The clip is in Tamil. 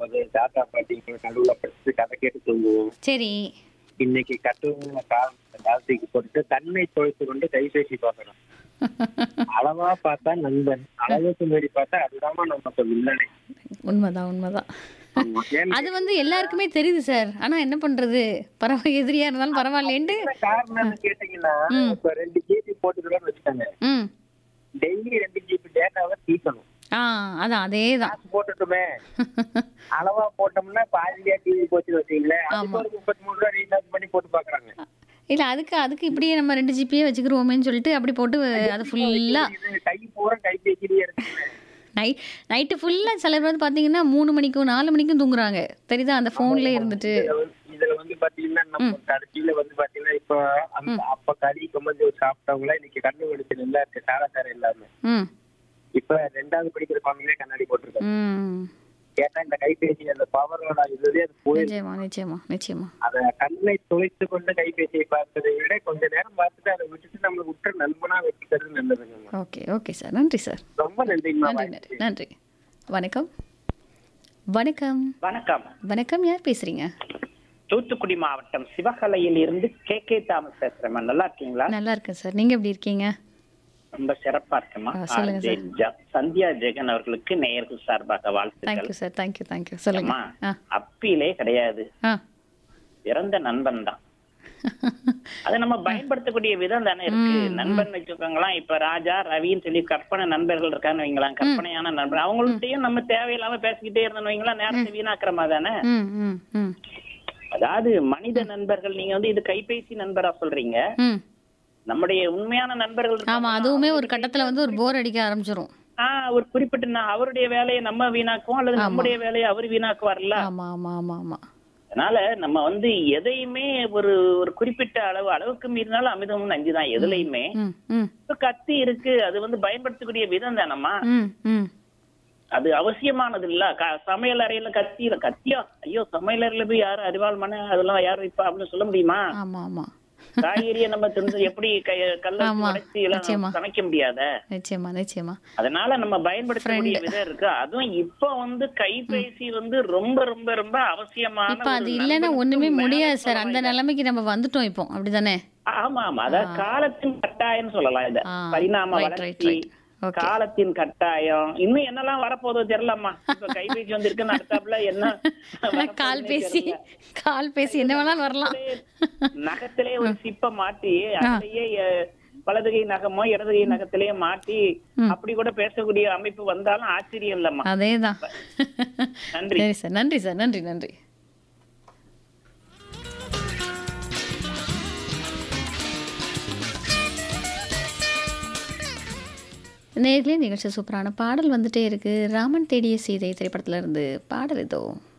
நாற்பது தாத்தா பாட்டிங்க நடுவுல படுத்து கதை கேட்டு தூங்குவோம் சரி இன்னைக்கு கட்டுவங்க கால் காலத்துக்கு போட்டு தன்னை தொலைத்து கொண்டு கைபேசி பார்க்கணும் அளவா பார்த்தா நண்பன் அளவுக்கு மீறி பார்த்தா அதுதான் நமக்கு வில்லனை உண்மைதான் உண்மைதான் ஆமா. ஏன்னு அது வந்து எல்லாருக்குமே தெரியுது சார் ஆனா என்ன பண்றது பரவாயில்ல எதிரியா இருந்தாலும் பரவாயில்லேன்ட்டு என்ன காரணம்னு கேட்டீங்கன்னா இப்ப ரெண்டு ஜிபி போட்டுக்கிறோம்னு வச்சுக்கோங்க ம் டெய்லி ரெண்டு ஜிபி டேட்டாவை தீக்கணும் ஆ அதான் அதே தான் காசு போட்டுட்டுமே அளவா போட்டோம்னா பாதியா டிவி போச்சுன்னு வச்சீங்களேன் அதுக்கு ஒரு முப்பத்தி மூணு ரூபா ரீசார்ஜ் பண்ணி போட்டு பாக்குறாங்க இல்ல அதுக்கு அதுக்கு இப்படியே நம்ம ரெண்டு ஜிபியே வச்சுக்கிருவோமேன்னு சொல்லிட்டு அப்படி போட்டு அதை ஃபுல்லா இது கை பூரா கைபேசிலேயே இருக்குங்க நைட் நைட்டு ஃபுல்லா சில பேர் வந்து பாத்தீங்கன்னா மூணு மணிக்கும் நாலு மணிக்கும் தூங்குறாங்க தெரியுதா அந்த போன்ல இருந்துட்டு இதுல வந்து- இதுல வந்து பாத்தீங்கன்னா நம்ம கடைசியில வந்து பாத்தீங்கன்னா இப்ப அந்த அப்ப கறி கம்மஞ்சு சாப்பிட்டவங்கள இன்னைக்கு கண்ணு வெடிச்சு நல்லா இருக்கு சாராசாரம் இல்லாம ம் இப்ப ரெண்டாவது படிக்கிற குழந்தைங்களே கண்ணாடி போட்டிருக்காங்க ம் கேட்டா இந்த கைபேசி அந்த பவரோட இதுலயே அது போய் நிச்சயமா நிச்சயமா நிச்சயமா அத கண்ணை துவைத்து கொண்டு கைபேசியை பார்த்ததை விட கொஞ்ச நேரம் பார்த்துட்டு அதை விட்டுட்டு நம்மளுக்கு விட்டு நண்பனா வச்சுக்கிறது நல்லதுங்க ஓகே ஓகே சார் நன்றி சார் ரொம்ப நன்றிங்கம்மா நன்றி நன்றி நன்றி வணக்கம் வணக்கம் வணக்கம் வணக்கம் யார் பேசுறீங்க தூத்துக்குடி மாவட்டம் சிவகலையில் இருந்து கே கே தாமஸ் பேசுறேம்மா நல்லா இருக்கீங்களா நல்லா இருக்கேன் சார் நீங்க எப்படி இருக்கீங்க ரொம்ப சிறப்பா இருக்கேம்மா ஆ, சொல்லுங்க ஆர்ஜே ஜ- சந்தியா ஜெகன் அவர்களுக்கு நேயர்கள் சார்பாக வாழ்த்துக்கள் தேங்க்யூ சார் தேங்க்யூ தேங்க்யூ சொல்லுங்க அம்மா ஆ அப்பிலே கிடையாது ஆ பிறந்த நண்பன் தான் அது நம்ம பயன்படுத்தக்கூடிய விதம் தானே இருக்கு நண்பன் வச்சுக்கோங்களேன் இப்ப ராஜா ரவின்னு சொல்லி கற்பனை நண்பர்கள் இருக்கான்னு வைங்களேன் கற்பனையான நண்பர் அவங்கள்ட்டையும் நம்ம தேவையில்லாம பேசிக்கிட்டே இருந்தோம்னு வைங்களேன் நேரத்தை வீணாக்குறமா தானே ம் ம் ம் அதாவது மனித நண்பர்கள் நீங்க வந்து இது கைபேசி நண்பரா சொல்றீங்க ம் நம்முடைய உண்மையான நண்பர்கள் ஆமா இருக்காங்கன்னா, அதுவுமே ஒரு கட்டத்துல வந்து ஒரு போர் அடிக்க ஆரம்பிச்சிரும் ஆஹ் ஒரு குறிப்பிட்ட நா- அவருடைய வேலையை நம்ம வீணாக்குவோம் அல்லது நம்முடைய வேலையை அவர் வீணாக்குவார்ல ஆமா ஆமா ஆமா ஆமா அதனால நம்ம வந்து எதையுமே ஒரு ஒரு குறிப்பிட்ட அளவு அளவுக்கு மீறினாலும் அமிதமும் நஞ்சுதான் எதுலையுமே ம் ம் இப்ப கத்தி இருக்கு அது வந்து பயன்படுத்தக்கூடிய விதம் தானம்மா ம் ம் அது அவசியமானது இல்ல க- சமையல் அறையில கத்தி இல்ல கத்தியா ஐயோ சமையல் அறையில போய் யாரும் அறிவாள் மன அதெல்லாம் யாரும் இப்ப அப்படின்னு சொல்ல முடியுமா ஆமா ஆமா காய்கறியை நம்ம தெரிஞ்சு எப்படி கை- கல்ல வச்சு ஆமா, உடைச்சு எல்லாம் நிச்சயமா. சமைக்க முடியாத நிச்சயமா நிச்சயமா அதனால நம்ம பயன்படுத்தக்கூடிய விதம் இருக்கு அதுவும் இப்ப வந்து கைபேசி வந்து ரொம்ப ரொம்ப ரொம்ப அவசியமான இப்ப அது ஒரு இல்லைன்னா நண்பனுக்கு ஒண்ணுமே மேல முடியாது சார் அந்த சொல்லலாம் நிலைமைக்கு நம்ம வந்துட்டோம் இப்போ அப்படிதானே இத. ஆமா ஆமா அதாவது காலத்தின் கட்டாயம் சொல்லலாம் இத ஆ, பரிணாம right, right, வளர்ச்சி right. Okay. காலத்தின் கட்டாயம் இன்னும் என்னெல்லாம் வரப்போதோ தெரியலம்மா இப்ப கைபேசி வந்து இருக்குன்னு அடுத்தாப்புல என்ன வரப்போகுதுன்னே கால் பேசி தெரியல. கால் பேசி என்ன வேணாலும் வரலாம் நகத்திலே ஒரு சிப்ப மாட்டி அதுலயே அஹ், வலது கை நகமோ இடது கை நகத்திலேயே மாட்டி அப்படி கூட பேசக்கூடிய அமைப்பு வந்தாலும் ஆச்சரியம் இல்லம்மா அதேதான் நன்றி. சரி சார் நன்றி சார் நன்றி நன்றி நேர்களே நிகழ்ச்சி சூப்பரான பாடல் வந்துட்டே இருக்கு ராமன் தேடிய சீதை திரைப்படத்துல இருந்து பாடல் இதோ